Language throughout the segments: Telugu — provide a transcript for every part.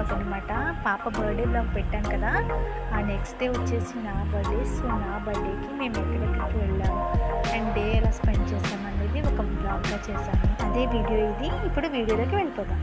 బ్లాగ్ అనమాట పాప బర్త్డే బ్లాగ్ పెట్టాను కదా ఆ నెక్స్ట్ డే వచ్చేసి నా బర్త్డే సో నా బర్త్డేకి మేము ఎక్కడెక్కడికి వెళ్ళాము అండ్ డే ఎలా స్పెండ్ చేసాం అనేది ఒక బ్లాగ్గా చేశాను అదే వీడియో ఇది ఇప్పుడు వీడియోలోకి వెళ్ళిపోదాం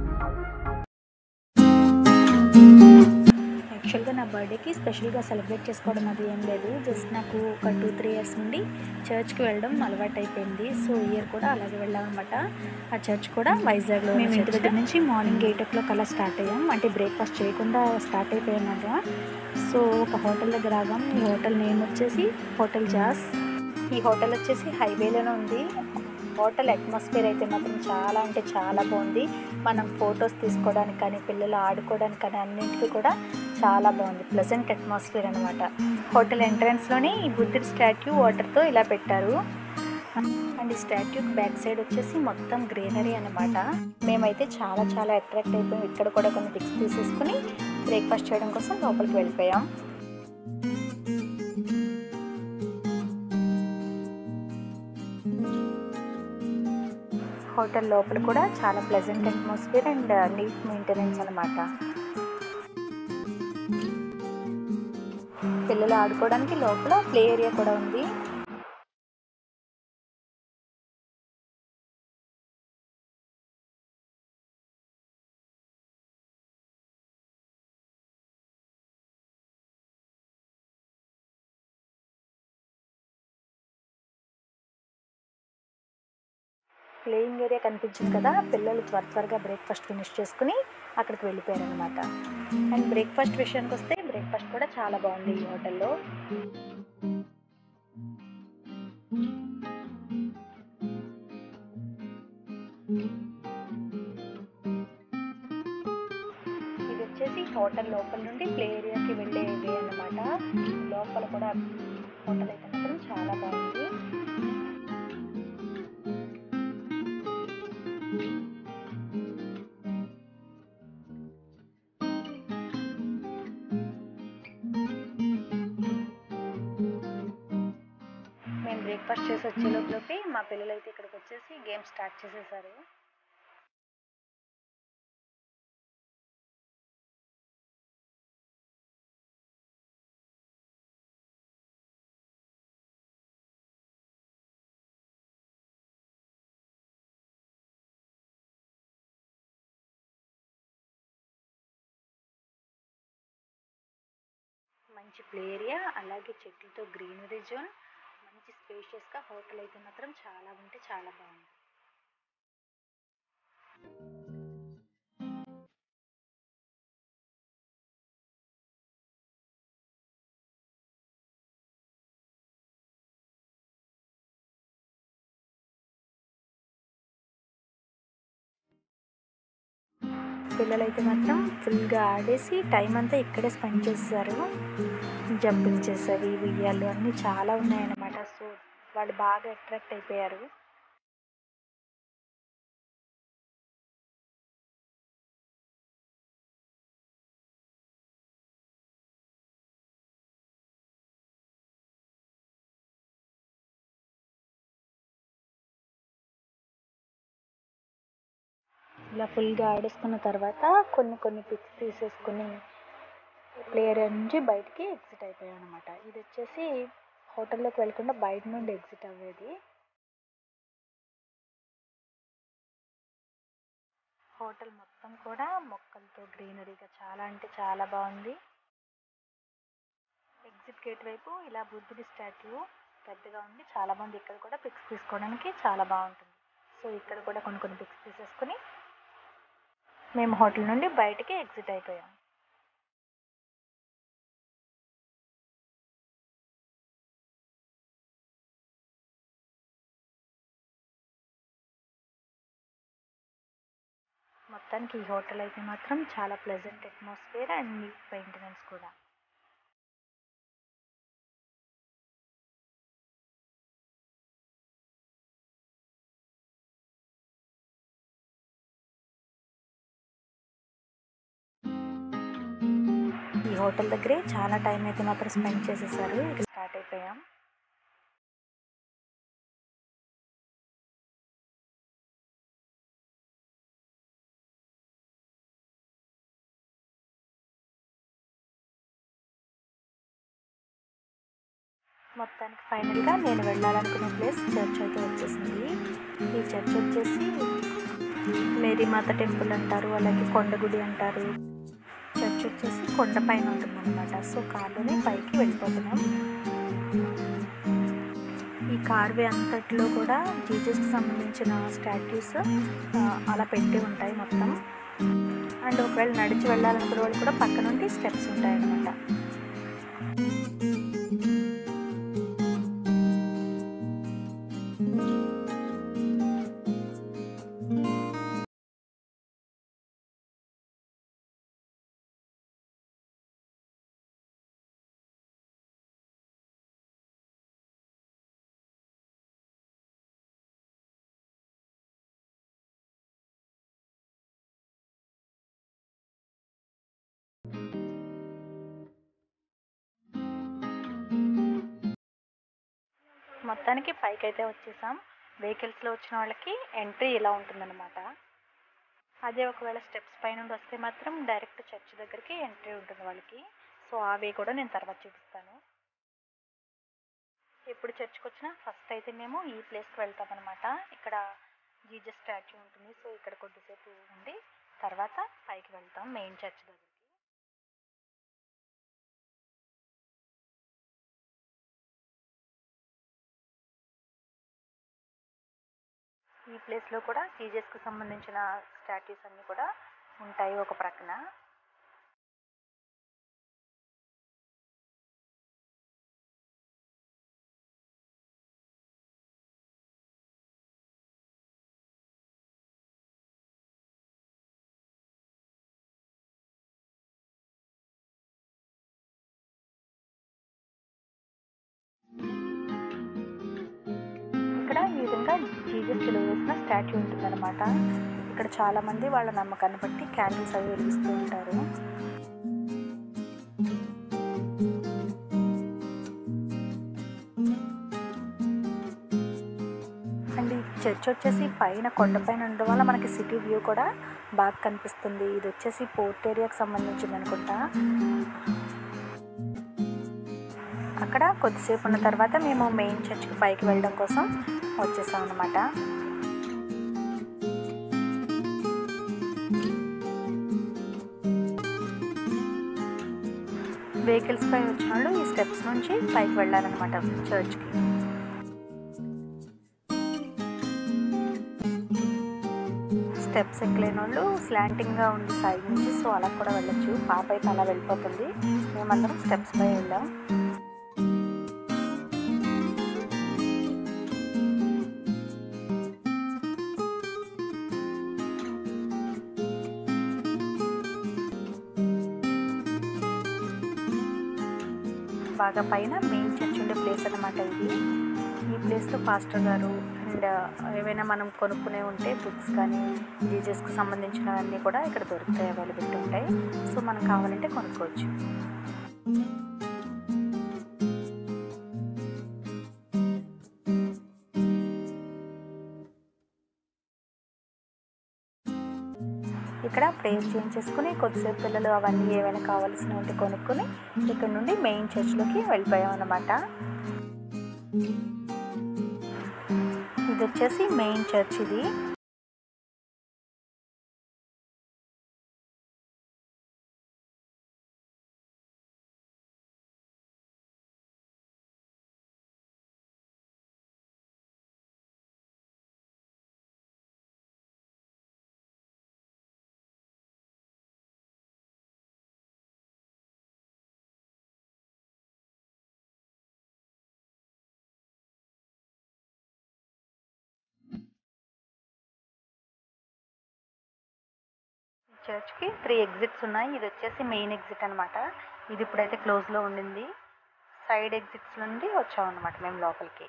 యాక్చువల్గా నా బర్త్డేకి స్పెషల్గా సెలబ్రేట్ చేసుకోవడం అది ఏం లేదు జస్ట్ నాకు ఒక టూ త్రీ ఇయర్స్ నుండి చర్చ్కి వెళ్ళడం అలవాటు అయిపోయింది సో ఇయర్ కూడా అలాగే వెళ్ళాం అనమాట ఆ చర్చ్ కూడా వైజాగ్లో మేము ఇంటి దగ్గర నుంచి మార్నింగ్ ఎయిట్ ఓ క్లాక్ అలా స్టార్ట్ అయ్యాం అంటే బ్రేక్ఫాస్ట్ చేయకుండా స్టార్ట్ అయిపోయామట సో ఒక హోటల్ దగ్గర ఆగాం ఈ హోటల్ నేమ్ వచ్చేసి హోటల్ జాస్ ఈ హోటల్ వచ్చేసి హైవేలోనే ఉంది హోటల్ అట్మాస్ఫియర్ అయితే మాత్రం చాలా అంటే చాలా బాగుంది మనం ఫొటోస్ తీసుకోవడానికి కానీ పిల్లలు ఆడుకోవడానికి కానీ అన్నింటికి కూడా చాలా బాగుంది ప్లెజెంట్ అట్మాస్ఫియర్ అనమాట హోటల్ ఎంట్రన్స్లోనే ఈ బుద్ధుడి స్టాట్యూ వాటర్తో ఇలా పెట్టారు అండ్ ఈ స్టాట్యూకి బ్యాక్ సైడ్ వచ్చేసి మొత్తం గ్రీనరీ అనమాట మేమైతే చాలా చాలా అట్రాక్ట్ అయిపోయాం ఇక్కడ కూడా కొన్ని పిక్స్ తీసేసుకుని బ్రేక్ఫాస్ట్ చేయడం కోసం లోపలికి వెళ్ళిపోయాం హోటల్ లోపల కూడా చాలా pleasant atmosphere and neat maintenance అనమాట పిల్లలు ఆడుకోవడానికి లోపల ప్లే ఏరియా కూడా ఉంది ప్లేయింగ్ ఏరియా కనిపించింది కదా పిల్లలు త్వర త్వరగా బ్రేక్ఫాస్ట్ ఫినిష్ చేసుకుని అక్కడికి వెళ్ళిపోయారు అనమాట అండ్ బ్రేక్ఫాస్ట్ విషయానికి వస్తే బ్రేక్ఫాస్ట్ కూడా చాలా బాగుంది ఈ హోటల్లో ఇది వచ్చేసి హోటల్ లోపల నుండి ప్లే ఏరియాకి వెళ్ళే వే అన్నమాట లోపల కూడా హోటల్ అయితే మాత్రం చాలా బాగుంది మేము బ్రేక్ఫాస్ట్ చేసి వచ్చే లోపలకి మా పిల్లలు అయితే ఇక్కడికి వచ్చేసి గేమ్ స్టార్ట్ చేసేసారు మంచి ప్లే ఏరియా అలాగే చెట్లతో గ్రీనరీ జోన్ మంచి స్పేషియస్గా హోటల్ అయితే మాత్రం చాలా ఉంటే చాలా బాగుంది పిల్లలైతే మాత్రం ఫుల్గా ఆడేసి టైం అంతా ఇక్కడే స్పెండ్ చేస్తారు జంపింగ్ చేసేవి ఉయ్యాలు అన్నీ చాలా ఉన్నాయన్నమాట సో వాళ్ళు బాగా అట్రాక్ట్ అయిపోయారు ఇలా ఫుల్గా ఆడేసుకున్న తర్వాత కొన్ని కొన్ని పిక్స్ తీసేసుకుని ప్లేయర్ నుంచి బయటికి ఎగ్జిట్ అయిపోయాం అనమాట ఇది వచ్చేసి హోటల్లోకి వెళ్ళకుండా బయట నుండి ఎగ్జిట్ అవ్వేది హోటల్ మొత్తం కూడా మొక్కలతో గ్రీనరీగా చాలా అంటే చాలా బాగుంది ఎగ్జిట్ గేట్ వైపు ఇలా బుద్ధుడి స్టాట్యూ పెద్దగా ఉంది చాలా మంది ఇక్కడ కూడా పిక్స్ తీసుకోవడానికి చాలా బాగుంటుంది సో ఇక్కడ కూడా కొన్ని కొన్ని పిక్స్ తీసేసుకుని మేము హోటల్ నుండి బయటికి ఎగ్జిట్ అయిపోయాం మొత్తానికి ఈ హోటల్ అయితే మాత్రం చాలా pleasant atmosphere and neat maintenance కూడా ఈ హోటల్ దగ్గరే చాలా టైం అయితే మాత్రం స్పెండ్ చేసేసారు ఇక స్టార్ట్ అయిపోయాం మొత్తానికి ఫైనల్గా నేను వెళ్ళాలనుకునే ప్లేస్ చర్చ్ అయితే వచ్చేసింది ఈ చర్చ్ వచ్చేసి మేరీమాత టెంపుల్ అంటారు అలాగే కొండగుడి అంటారు చర్చ్ వచ్చేసి కొండపైన ఉంటుందన్నమాట సో కార్లోనే పైకి వెళ్ళిపోతున్నాం ఈ కార్వే అంతట్లో కూడా జీజస్కి సంబంధించిన స్టాట్యూస్ అలా పెట్టి ఉంటాయి మొత్తం అండ్ ఒకవేళ నడిచి వెళ్ళాలనుకునే వాళ్ళు కూడా పక్క నుండి స్టెప్స్ ఉంటాయి అన్నమాట మొత్తానికి పైకి అయితే వచ్చేసాం వెహికల్స్లో వచ్చిన వాళ్ళకి ఎంట్రీ ఇలా ఉంటుందన్నమాట అదే ఒకవేళ స్టెప్స్ పై నుండి వస్తే మాత్రం డైరెక్ట్ చర్చ్ దగ్గరికి ఎంట్రీ ఉంటుంది వాళ్ళకి సో ఆ వే కూడా నేను తర్వాత చూపిస్తాను ఎప్పుడు చర్చ్కి వచ్చినా ఫస్ట్ అయితే మేము ఈ ప్లేస్కి వెళ్తాం అనమాట ఇక్కడ జీజస్ స్టాచ్యూ ఉంటుంది సో ఇక్కడ కొద్దిసేపు ఉండి తర్వాత పైకి వెళ్తాం మెయిన్ చర్చ్ దగ్గరికి ఈ ప్లేస్లో కూడా జీజస్కి సంబంధించిన స్టాట్యూస్ అన్నీ కూడా ఉంటాయి ఒక ప్రక్కన ఇక్కడ ఈ విధంగా జీజస్ సిలువ వేసిన స్టాట్యూ ఉంటుందన్నమాట ఇక్కడ చాలా మంది వాళ్ళ నమ్మకాన్ని బట్టి క్యాండిల్స్ అవి వెలిగిస్తూ ఉంటారు అండ్ ఈ చర్చ్ వచ్చేసి పైన కొండపైన ఉండడం వల్ల మనకి సిటీ వ్యూ కూడా బాగా కనిపిస్తుంది ఇది వచ్చేసి పోర్ట్ ఏరియాకి సంబంధించింది అనుకుంటా అక్కడ కొద్దిసేపు ఉన్న తర్వాత మేము మెయిన్ చర్చ్కి పైకి వెళ్ళడం కోసం వచ్చేసాం అనమాట వెహికల్స్ పై వచ్చిన వాళ్ళు ఈ స్టెప్స్ నుంచి పైకి వెళ్ళాలన్నమాట చర్చ్కి స్టెప్స్ ఎక్కలేని వాళ్ళు స్లాంటింగ్గా ఉంది సైడ్ నుంచి సో అలా కూడా వెళ్ళొచ్చు పాప అయితే అలా వెళ్ళిపోతుంది మేమందరం స్టెప్స్ పై వెళ్ళాం బాగా పైన మెయిన్ చర్చ్ ఉండే ప్లేస్ అనమాట ఇది ఈ ప్లేస్లో పాస్టర్ గారు అండ్ ఏవైనా మనం కొనుక్కునే ఉంటే బుక్స్ కానీ జీజస్కి సంబంధించినవన్నీ కూడా ఇక్కడ దొరుకుతాయి అవైలబిలిటీ ఉంటాయి సో మనం కావాలంటే కొనుక్కోవచ్చు ఇక్కడ ప్రేయర్ చేయించేసుకుని కొద్దిసేపు పిల్లలు అవన్నీ ఏమైనా కావాల్సినవి ఉంటే కొనుక్కొని ఇక్కడ నుండి మెయిన్ చర్చ్లోకి వెళ్ళిపోయాం అన్నమాట ఇది వచ్చేసి మెయిన్ చర్చ్ ఇది చర్చ్కి త్రీ ఎగ్జిట్స్ ఉన్నాయి ఇది వచ్చేసి మెయిన్ ఎగ్జిట్ అనమాట ఇది ఇప్పుడైతే క్లోజ్లో ఉండింది సైడ్ ఎగ్జిట్స్ నుండి వచ్చామన్నమాట మేము లోపలికి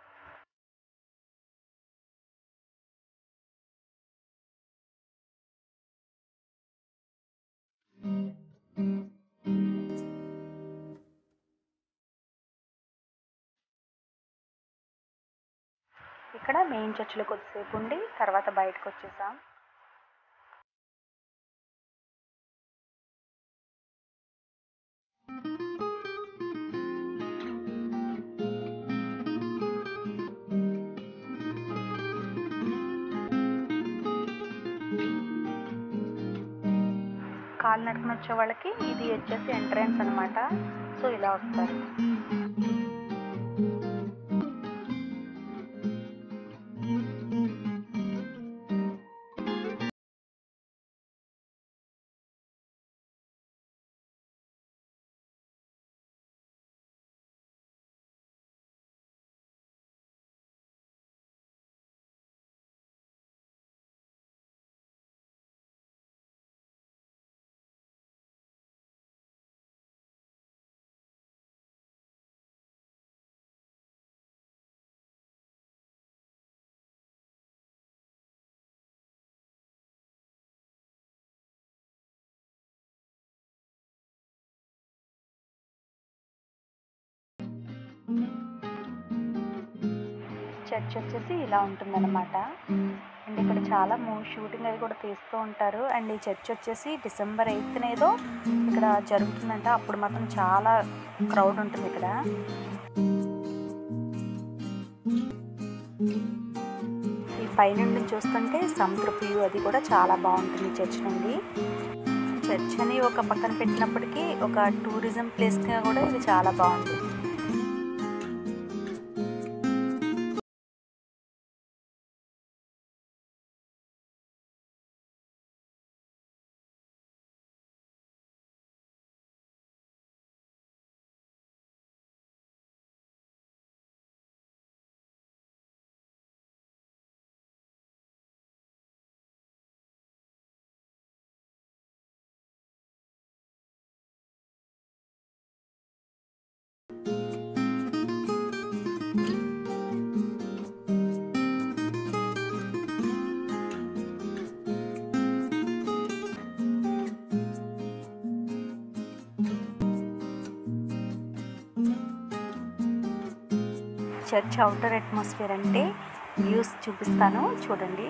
ఇక్కడ మెయిన్ చర్చిలో కొద్దిసేపు ఉండి తర్వాత బయటకు వచ్చేసాం కాలినడకన వచ్చే వాళ్ళకి ఇది వచ్చేసి ఎంట్రన్స్ అనమాట సో ఇలా వస్తారు చర్చ్ వచ్చేసి ఇలా ఉంటుందన్నమాట అండ్ ఇక్కడ చాలా మూవీ షూటింగ్ అది కూడా తీస్తూ ఉంటారు అండ్ ఈ చర్చ్ వచ్చేసి డిసెంబర్ ఎయిత్ ఏదో ఇక్కడ జరుగుతుందంట అప్పుడు మాత్రం చాలా క్రౌడ్ ఉంటుంది ఇక్కడ ఈ పైనుండి చూస్తుంటే సముద్ర వ్యూ అది కూడా చాలా బాగుంటుంది చర్చ్ నుండి చర్చ్ అని ఒక పక్కన పెట్టినప్పటికీ ఒక టూరిజం ప్లేస్గా కూడా ఇది చాలా బాగుంది చర్చ్ అవుటర్ అట్మాస్ఫియర్ అంటే వ్యూస్ చూపిస్తాను చూడండి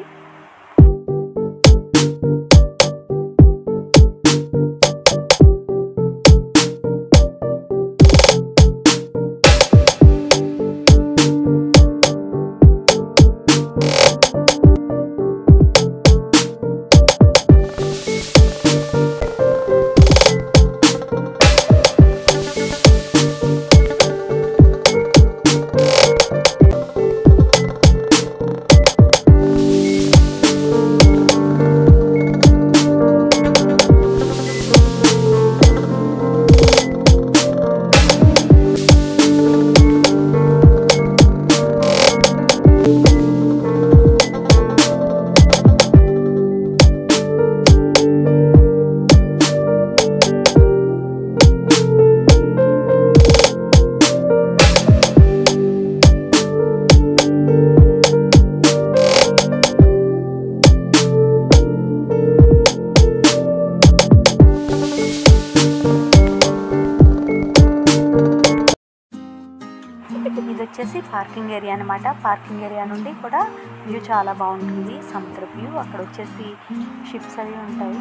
ఇది వచ్చేసి పార్కింగ్ ఏరియా అనమాట పార్కింగ్ ఏరియా నుండి కూడా వ్యూ చాలా బాగుంటుంది సముద్ర వ్యూ అక్కడ వచ్చేసి షిప్స్ అవి ఉంటాయి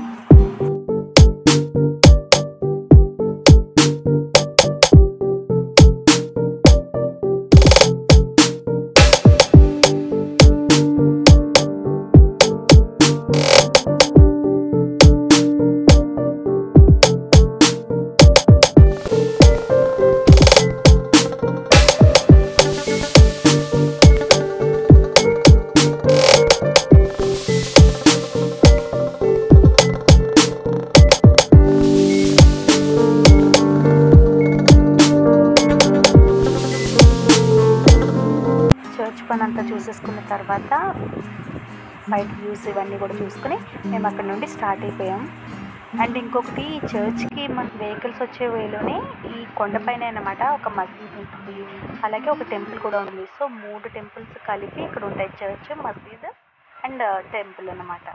చర్చ్ పని అంతా చూసేసుకున్న తర్వాత బయట వ్యూస్ ఇవన్నీ కూడా చూసుకుని మేము అక్కడ నుండి స్టార్ట్ అయిపోయాం అండ్ ఇంకొకటి ఈ చర్చ్కి మనకి వెహికల్స్ వచ్చే వేలోనే ఈ కొండపైన అనమాట ఒక మసీద్ ఉంటుంది అలాగే ఒక టెంపుల్ కూడా ఉంది సో మూడు టెంపుల్స్ కలిపి ఇక్కడ ఉంటాయి చర్చ్ మసీద్ అండ్ టెంపుల్ అన్నమాట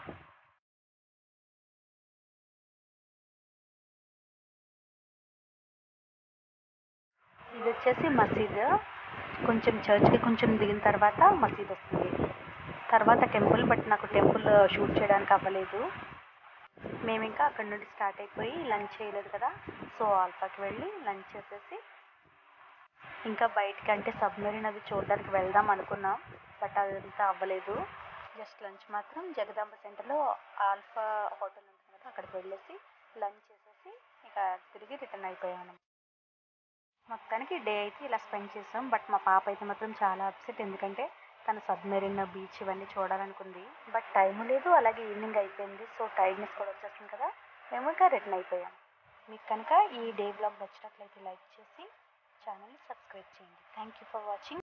ఇది వచ్చేసి మసీద్ కొంచెం చర్చ్కి కొంచెం దిగిన తర్వాత మసీద్ వస్తుంది తర్వాత టెంపుల్ బట్ నాకు టెంపుల్ షూట్ చేయడానికి అవ్వలేదు మేము ఇంకా అక్కడ నుండి స్టార్ట్ అయిపోయి లంచ్ చేయలేదు కదా సో ఆల్ఫాకి వెళ్ళి లంచ్ చేసేసి ఇంకా బయటికి అంటే సబ్మెరీన్ అది చూడడానికి వెళ్దాం అనుకున్నాం బట్ అదంతా అవ్వలేదు జస్ట్ లంచ్ మాత్రం జగదాంబ సెంటర్లో ఆల్ఫా హోటల్ ఉంటుంది కదా అక్కడికి వెళ్ళేసి లంచ్ చేసేసి ఇక తిరిగి రిటర్న్ అయిపోయాను మొత్తానికి డే అయితే ఇలా స్పెండ్ చేసాం బట్ మా పాప అయితే మాత్రం చాలా అప్సెట్ ఎందుకంటే తను సబ్మెరీన్ బీచ్ ఇవన్నీ చూడాలనుకుంది బట్ టైం లేదు అలాగే ఈవినింగ్ అయిపోయింది సో టైర్డ్నెస్ కూడా వచ్చేస్తుంది కదా మేము ఇంకా రిటర్న్ అయిపోయాం మీకు కనుక ఈ డే బ్లాగ్ నచ్చినట్లయితే లైక్ చేసి ఛానల్ని సబ్స్క్రైబ్ చేయండి థ్యాంక్ యూ ఫర్ వాచింగ్